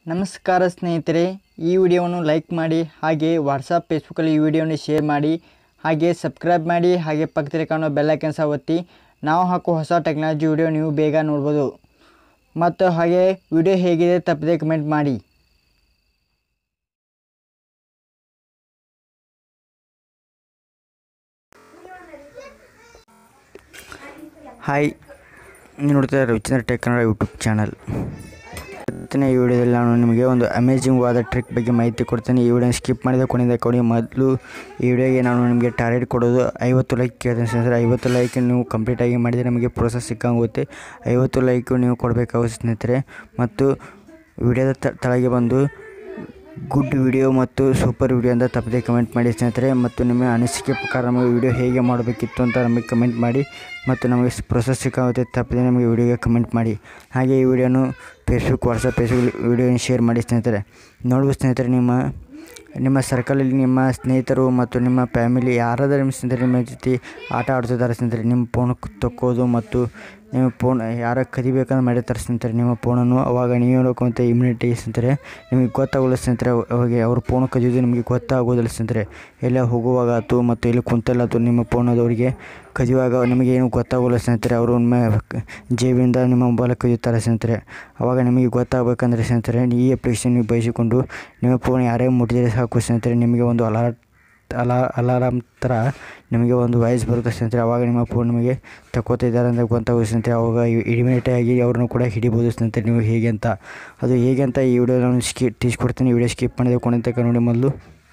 ನಮಸ್ಕಾರ ಸ್ನೇಹಿತರೆ ಈ ವಿಡಿಯೋವನ್ನು ಲೈಕ್ ಮಾಡಿ ಹಾಗೆ ವಾಟ್ಸಪ್ ಫೇಸ್ಬುಕ್ಕಲ್ಲಿ ಈ ವಿಡಿಯೋನ ಶೇರ್ ಮಾಡಿ ಹಾಗೆ ಸಬ್ಸ್ಕ್ರೈಬ್ ಮಾಡಿ ಹಾಗೆ ಪಕ್ಕದಲ್ಲಿ ಕಾಣೋ ಬೆಲ್ಲೈಕನ್ ಸಹ ಒತ್ತಿ ನಾವು ಹಾಕೋ ಹೊಸ ಟೆಕ್ನಾಲಜಿ ವಿಡಿಯೋ ನೀವು ಬೇಗ ನೋಡ್ಬೋದು ಮತ್ತು ಹಾಗೆ ವಿಡಿಯೋ ಹೇಗಿದೆ ತಪ್ಪದೆ ಕಮೆಂಟ್ ಮಾಡಿ ಹಾಯ್ ನೀವು ನೋಡ್ತಾ Ravichandra tech Kannada YouTube channel ಇವತ್ತಿನ ಈ ವಿಡಿಯೋದಲ್ಲಿ ನಾನು ನಿಮಗೆ ಒಂದು ಅಮೇಜಿಂಗ್ ಆದ ಟ್ರಿಕ್ ಬಗ್ಗೆ ಮಾಹಿತಿ ಕೊಡ್ತೇನೆ ಈ ವಿಡಿಯೋನ ಸ್ಕಿಪ್ ಮಾಡಿದ ಕೊನೆಯಿಂದ ಕೊಡಿ ಮೊದಲು ಈ ವಿಡಿಯೋಗೆ ನಾನು ನಿಮಗೆ ಟಾರ್ಗೆಟ್ ಕೊಡೋದು ಐವತ್ತು ಲೈಕ್ ಕೇಳ್ತೇನೆ ಸ್ನೇಹಿತರೆ ಐವತ್ತು ಲೈಕ್ ನೀವು ಕಂಪ್ಲೀಟಾಗಿ ಮಾಡಿದರೆ ನಮಗೆ ಪ್ರೋಸೆಸ್ ಸಿಕ್ಕಂಗುತ್ತೆ ಐವತ್ತು ಲೈಕ್ ನೀವು ಕೊಡಬೇಕಾಗುತ್ತೆ ಸ್ನೇಹಿತರೆ ಮತ್ತು ವಿಡಿಯೋದ ತ- ಕೆಳಗೆ ಬಂದು ಗುಡ್ ವಿಡಿಯೋ ಮತ್ತು ಸೂಪರ್ ವಿಡಿಯೋ ಅಂತ ತಪ್ಪದೆ ಕಮೆಂಟ್ ಮಾಡಿ ಸ್ನೇಹಿತರೆ ಮತ್ತು ನಿಮ್ಮ ಅನಿಸಿಕೆ ಪ್ರಕಾರ ನಮಗೆ ವಿಡಿಯೋ ಹೇಗೆ ಮಾಡಬೇಕಿತ್ತು ಅಂತ ನಮಗೆ ಕಮೆಂಟ್ ಮಾಡಿ ಮತ್ತು ನಮಗೆ ಪ್ರೊಸೆಸ್ ಸಿಕ್ಕಾಗುತ್ತೆ ತಪ್ಪದೆ ನಮಗೆ ವಿಡಿಯೋಗೆ ಕಮೆಂಟ್ ಮಾಡಿ ಹಾಗೆ ಈ ವಿಡಿಯೋನು ಫೇಸ್ಬುಕ್ ವಾಟ್ಸಪ್ ಫೇಸ್ಬುಕ್ ವಿಡಿಯೋನ ಶೇರ್ ಮಾಡಿ ಸ್ನೇಹಿತರೆ ನೋಡುವ ಸ್ನೇಹಿತರೆ ನಿಮ್ಮ ನಿಮ್ಮ ಸರ್ಕಲಲ್ಲಿ ನಿಮ್ಮ ಸ್ನೇಹಿತರು ಮತ್ತು ನಿಮ್ಮ ಫ್ಯಾಮಿಲಿ ಯಾರಾದರೂ ನಿಮ್ಮ ಸ್ನೇಹಿತರು ನಿಮ್ಮ ಜೊತೆ ಆಟ ಆಡ್ತಿದ್ದಾರೆ ಸ್ನೇಹಿತರೆ ನಿಮ್ಮ ಫೋನ್ ತಕ್ಕೋದು ಮತ್ತು ನಿಮ್ಮ ಫೋನ್ ಯಾರ ಕದಿಬೇಕಂತ ಮಾಡಿರ್ತಾರೆ ಸ್ನೇಹಿತರೆ ನಿಮ್ಮ ಫೋನನ್ನು ಅವಾಗ ನೀವು ನೋಡ್ಕೊಂತ ಇಮ್ಯುನಿಟಿ ಸ್ನೇಹಿತರೆ ನಿಮಗೆ ಗೊತ್ತಾಗೋಲ್ಲ ಸ್ನೇಹಿತರೆ ಅವಾಗ ಅವ್ರ ಫೋನ್ ಕದಿಯೋದು ನಿಮಗೆ ಗೊತ್ತಾಗೋದಿಲ್ಲ ಸ್ನೇಹಿತರೆ ಎಲ್ಲ ಹೋಗುವಾಗ ಆಯ್ತು ಮತ್ತು ಇಲ್ಲಿ ಕುಂತಲ್ಲಾತು ನಿಮ್ಮ ಫೋನ್ ಅದವರಿಗೆ ಕದಿಯುವಾಗ ನಿಮಗೆ ಏನು ಗೊತ್ತಾಗೋಲ್ಲ ಸ್ನೇಹಿತರೆ ಅವರು ನಿಮ್ಮ ಜೇಬಿಂದ ನಿಮ್ಮ ಮೊಬೈಲ್ ಕದಿಯುತ್ತಾರೆ ಸ್ನೇಹಿತರೆ ಅವಾಗ ನಿಮಗೆ ಗೊತ್ತಾಗಬೇಕಂದ್ರೆ ಸ್ನೇಹಿತರೆ ಈ ಅಪ್ಲಿಕೇಶನ್ ನೀವು ಬಯಸಿಕೊಂಡು ನಿಮ್ಮ ಫೋನ್ ಯಾರೇ ಮುಟ್ಟಿದರೆ ಸಾಕು ಸ್ನೇಹಿತರೆ ನಿಮಗೆ ಒಂದು ಅಲರ್ಟ್ ಅಲಾ ಅಲಾರಾಮ್ ಥರ ನಿಮಗೆ ಒಂದು ವಾಯ್ಸ್ ಬರುತ್ತೆ ಸ್ನೇಹಿತರೆ ಆವಾಗ ನಿಮ್ಮ ಫೋನ್ ನಿಮಗೆ ತಗೋತಿದ್ದಾರೆ ಅಂತ ಗೊತ್ತಾಗುತ್ತೆ ಸ್ನೇಹಿತರೆ ಆವಾಗ ಇಮಿಡಿಯೇಟ್ ಆಗಿ ಅವ್ರನ್ನೂ ಕೂಡ ಹಿಡಿಬೋದು ಸ್ನೇಹಿತರೆ ನೀವು ಹೇಗೆ ಅಂತ ಅದು ಹೇಗೆ ಅಂತ ಈ ವಿಡಿಯೋ ನಾನು ಸ್ಕಿ ತಿಳಿಸ್ಕೊಡ್ತೀನಿ ವಿಡಿಯೋ ಸ್ಕಿಪ್ ಮಾಡಿದೆ ಕೊನೆ ತನಕ ನೋಡಿ ಮೊದಲು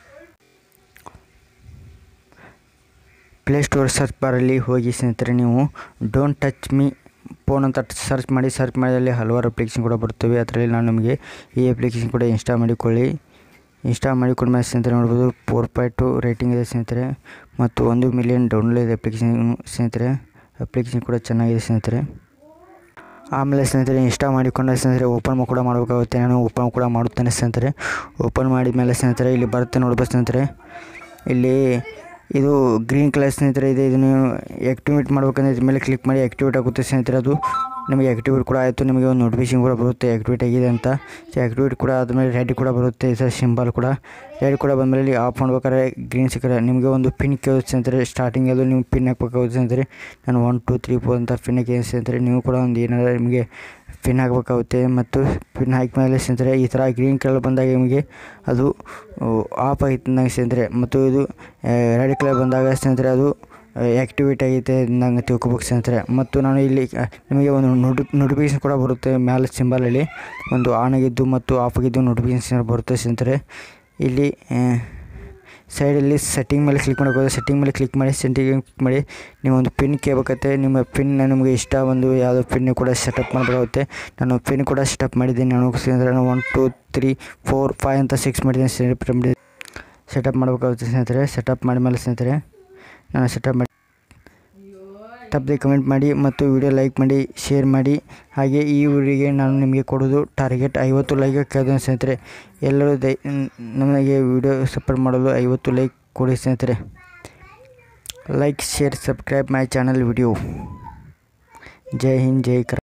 ಪ್ಲೇಸ್ಟೋರ್ ಸರ್ಚ್ ಬಾರಲ್ಲಿ ಹೋಗಿ ಸ್ನೇಹಿತರೆ ನೀವು ಡೋಂಟ್ ಟಚ್ ಮೀ ಫೋನ್ ಅಂತ ಸರ್ಚ್ ಮಾಡಿ ಸರ್ಚ್ ಮಾಡಿದಲ್ಲಿ ಹಲವಾರು ಅಪ್ಲಿಕೇಶನ್ ಕೂಡ ಬರ್ತವೆ ಅದರಲ್ಲಿ ನಾನು ನಿಮಗೆ ಈ ಅಪ್ಲಿಕೇಶನ್ ಕೂಡ ಇನ್ಸ್ಟಾಲ್ ಮಾಡಿಕೊಳ್ಳಿ ಇನ್ಸ್ಟಾಲ್ ಮಾಡಿಕೊಂಡ ಮೇಲೆ ಸ್ನೇಹಿತರೆ ನೋಡ್ಬೋದು ಫೋರ್ ಪಾಯಿಂಟ್ ಟು ರೇಟಿಂಗ್ ಇದೆ ಸ್ನೇಹಿತರೆ ಮತ್ತು ಒಂದು ಮಿಲಿಯನ್ ಡೌನ್ಲೋಡ್ ಇದೆ ಅಪ್ಲಿಕೇಶನ್ ಸ್ನೇಹಿತರೆ ಅಪ್ಲಿಕೇಶನ್ ಕೂಡ ಚೆನ್ನಾಗಿದೆ ಸ್ನೇಹಿತರೆ ಆಮೇಲೆ ಸ್ನೇಹಿತರೆ ಇನ್ಸ್ಟಾಲ್ ಮಾಡಿಕೊಂಡ ಸ್ನೇಹಿತರೆ ಓಪನ್ ಕೂಡ ಮಾಡಬೇಕಾಗುತ್ತೆ ನಾನು ಓಪನ್ ಕೂಡ ಮಾಡುತ್ತೇನೆ ಸ್ನೇಹಿತರೆ ಓಪನ್ ಮಾಡಿದ ಮೇಲೆ ಸ್ನೇಹಿತರೆ ಇಲ್ಲಿ ಬರುತ್ತೆ ನೋಡ್ಬೋದು ಸ್ನೇಹಿತರೆ ಇಲ್ಲಿ ಇದು ಗ್ರೀನ್ ಕಲರ್ ಸ್ನೇಹಿತರೆ ಇದೆ ಇದನ್ನು ಆ್ಯಕ್ಟಿವೇಟ್ ಮಾಡ್ಬೇಕಂದ್ರೆ ಇದ್ರ ಮೇಲೆ ಕ್ಲಿಕ್ ಮಾಡಿ ಆ್ಯಕ್ಟಿವೇಟ್ ಆಗುತ್ತೆ ಸ್ನೇಹಿತರೆ ಅದು ನಿಮಗೆ ಆ್ಯಕ್ಟಿವೇಟ್ ಕೂಡ ಆಯಿತು ನಿಮಗೆ ಒಂದು ನೋಟಿಫಿಕೇಶನ್ ಕೂಡ ಬರುತ್ತೆ ಆ್ಯಕ್ಟಿವೇಟ್ ಆಗಿದೆ ಅಂತ ಸೊ ಆ್ಯಕ್ಟಿವೇಟ್ ಕೂಡ ಆದಮೇಲೆ ರೆಡ್ ಕೂಡ ಬರುತ್ತೆ ಸರ್ ಸಿಂಬಲ್ ಕೂಡ ರೆಡ್ ಕೂಡ ಬಂದಮೇಲೆ ಇಲ್ಲಿ ಆಫ್ ಮಾಡ್ಬೇಕಾದ್ರೆ ಗ್ರೀನ್ ಸಿಕ್ಕರೆ ನಿಮಗೆ ಒಂದು ಪಿನ್ ಕೇಳುತ್ತೆ ಸ್ನೇಹಿತರೆ ಸ್ಟಾರ್ಟಿಂಗಲ್ಲೂ ನೀವು ಪಿನ್ ಹಾಕ್ಬೇಕಾಗುತ್ತೆ ಸ್ನೇಹಿತರೆ ನಾನು ಒನ್ ಟು ತ್ರೀ ಫೋರ್ ಅಂತ ಪಿನ್ ಹಾಕಿ ಸ್ನೇಹಿತರೆ ನೀವು ಕೂಡ ಒಂದು ಏನಾದರೂ ನಿಮಗೆ ಪಿನ್ ಹಾಕಬೇಕಾಗುತ್ತೆ ಮತ್ತು ಪಿನ್ ಹಾಕಿದ ಮೇಲೆ ಸ್ನೇಹಿತರೆ ಈ ಥರ ಗ್ರೀನ್ ಕಲರ್ ಬಂದಾಗ ನಿಮಗೆ ಅದು ಆಫ್ ಆಗಿತ್ತು ನಂಗೆ ಸ್ನೇಹಿತರೆ ಮತ್ತು ಇದು ರೆಡ್ ಕಲರ್ ಬಂದಾಗ ಸ್ನೇಹಿತರೆ ಅದು ಆ್ಯಕ್ಟಿವೇಟ್ ಆಗೈತೆ ನಂಗೆ ತಿಳ್ಕೊಬೇಕು ಸ್ನೇಹಿತರೆ ಮತ್ತು ನಾನು ಇಲ್ಲಿ ಅಹ್, ನಿಮಗೆ ಒಂದು ನೋಟಿ ನೋಟಿಫಿಕೇಶನ್ ಕೂಡ ಬರುತ್ತೆ ಮ್ಯಾಲೆ ಸಿಂಬಲಲ್ಲಿ ಒಂದು ಆನ್ ಆಗಿದ್ದು ಮತ್ತು ಆಫ್ ಆಗಿದ್ದು ನೋಟಿಫಿಕೇಶನ್ ಬರುತ್ತೆ ಸ್ನೇಹಿತರೆ ಇಲ್ಲಿ ಸೈಡಲ್ಲಿ ಸೆಟ್ಟಿಂಗ್ ಮೇಲೆ ಕ್ಲಿಕ್ ಮಾಡೋಕೆ ಸೆಟ್ಟಿಂಗ್ ಮೇಲೆ ಕ್ಲಿಕ್ ಮಾಡಿ ಸೆಟ್ಟಿಂಗ್ ಕ್ಲಿಕ್ ಮಾಡಿ ನೀವು ಒಂದು ಪಿನ್ ಕೇಳಬೇಕತ್ತೆ ನಿಮ್ಮ ಪಿನ್ ನಿಮಗೆ ಇಷ್ಟ ಒಂದು ಯಾವುದೋ ಪಿನ್ ಕೂಡ ಸೆಟಪ್ ಮಾಡಬೇಕಾಗುತ್ತೆ ನಾನು ಪಿನ್ ಕೂಡ ಸೆಟಪ್ ಮಾಡಿದ್ದೀನಿ ನಾನು ಸ್ನೇಹಿತರೆ ನಾನು one two three four five ಅಂತ ಸಿಕ್ಸ್ ಮಾಡಿದ್ದೀನಿ ಸೆಟಪ್ ಮಾಡಿ ಸೆಟಪ್ ಮಾಡಬೇಕಾಗುತ್ತೆ ಸ್ನೇಹಿತರೆ ಸೆಟಪ್ ಮಾಡಿದ್ಮೇಲೆ ಸ್ನೇಹಿತರೆ ನಾನು ಸೆಟಪ್ ಮಾಡಿ ತಪ್ಪದೆ ಕಮೆಂಟ್ ಮಾಡಿ ಮತ್ತು ವಿಡಿಯೋ ಲೈಕ್ ಮಾಡಿ ಶೇರ್ ಮಾಡಿ ಹಾಗೆ ಈ ವಿಡಿಯೋಗೆ ನಾನು ನಿಮಗೆ ಕೊಡೋದು ಟಾರ್ಗೆಟ್ ಐವತ್ತು ಲೈಕ್ ಕೇಳಿದೆ ಸ್ನೇಹಿತರೆ ಎಲ್ಲರೂ ದಯ ನಮಗೆ ವಿಡಿಯೋ ಸಪೋರ್ಟ್ ಮಾಡಲು ಐವತ್ತು ಲೈಕ್ ಕೊಡಿ ಸ್ನೇಹಿತರೆ like share subscribe my channel video ಜೈ ಹಿಂದ್ ಜೈ ಕರ್